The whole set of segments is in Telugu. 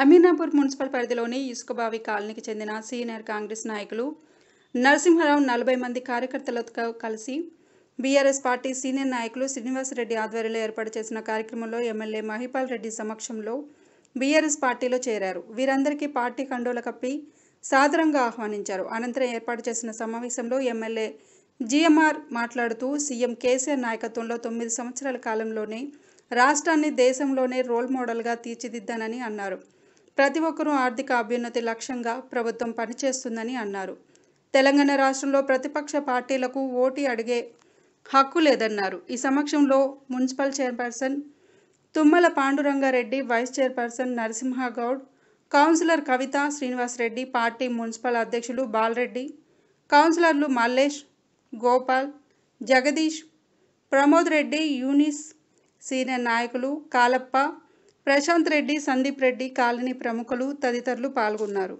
అమీనాపూర్ మున్సిపల్ పరిధిలోని ఇసుకబావి కాలనీకి చెందిన సీనియర్ కాంగ్రెస్ నాయకులు నరసింహారావు నలభై మంది కార్యకర్తలతో కలిసి బీఆర్ఎస్ పార్టీ సీనియర్ నాయకులు శ్రీనివాసరెడ్డి ఆధ్వర్యంలో ఏర్పాటు చేసిన కార్యక్రమంలో ఎమ్మెల్యే మహిపాల్ రెడ్డి సమక్షంలో బీఆర్ఎస్ పార్టీలో చేరారు వీరందరికీ పార్టీ కండోల కప్పి సాదరంగా ఆహ్వానించారు అనంతరం ఏర్పాటు చేసిన సమావేశంలో ఎమ్మెల్యే జిఎంఆర్ మాట్లాడుతూ సీఎం కేసీఆర్ నాయకత్వంలో తొమ్మిది సంవత్సరాల కాలంలోనే రాష్ట్రాన్ని దేశంలోనే రోల్ మోడల్గా తీర్చిదిద్దానని అన్నారు ప్రతి ఒక్కరూ ఆర్థిక అభ్యున్నతి లక్ష్యంగా ప్రభుత్వం పనిచేస్తుందని అన్నారు తెలంగాణ రాష్ట్రంలో ప్రతిపక్ష పార్టీలకు ఓటు అడిగే హక్కు లేదన్నారు ఈ సమక్షంలో municipal chairperson Tummala Pandurangareddy vice chairperson Narasimhagoud councillor Kavitha Srinivasareddy party municipal అధ్యక్షులు బాలరెడ్డి కౌన్సిలర్లు మల్లేష్ గోపాల్ జగదీష్ ప్రమోద్ రెడ్డి యూనిస్ సీనియర్ నాయకులు కాలప్ప ప్రశాంత్ రెడ్డి సందీప్ రెడ్డి కాలనీ ప్రముఖులు తదితరులు పాల్గొన్నారు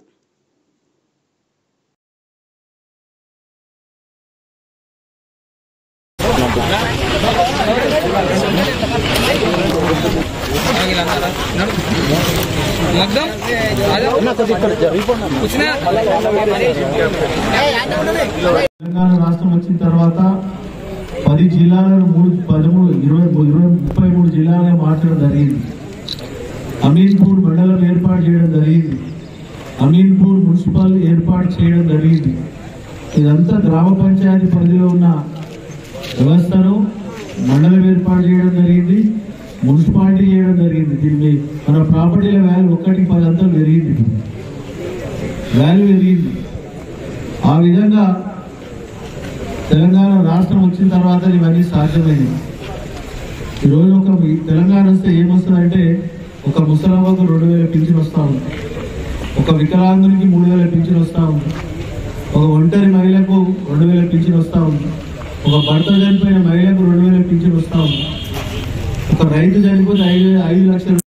मकदम कुछ ना తెలంగాణ రాష్ట్రం వచ్చిన తర్వాత పది జిల్లాలను మూడు పదమూడు ఇరవై ఇరవై ముప్పై మూడు జిల్లాలను మార్చడం జరిగింది అమీన్పూర్ మండలం ఏర్పాటు చేయడం జరిగింది అమీన్పూర్ మున్సిపల్ ఏర్పాటు చేయడం జరిగింది ఇదంతా గ్రామ పంచాయతీ పరిధిలో ఉన్న వ్యవస్థను మండలం ఏర్పాటు చేయడం జరిగింది మున్సిపాలిటీ చేయడం జరిగింది దీన్ని మన ప్రాపర్టీల వాల్యూ ఒక్కటికి పది అంతలు పెరిగింది ఇప్పుడు వాల్యూ పెరిగింది ఆ విధంగా తెలంగాణ రాష్ట్రం వచ్చిన తర్వాత ఇవన్నీ సాధ్యమైనవి ఈరోజు ఒక ఈ తెలంగాణ వస్తే ఏమొస్తుందంటే ఒక ముసలమ్మకు రెండు వేల పింఛన్ వస్తా ఉంది ఒక వికలాంగునికి మూడు వేల పింఛన్ వస్తా ఉంది ఒక ఒంటరి మహిళకు రెండు వేల పింఛన్ వస్తా ఉంది ఒక భర్త చనిపోయిన మహిళకు రెండు వేల పింఛన్ వస్తా ఉంది ఒక రైతు చనిపోతే ఐదు ఐదు లక్షల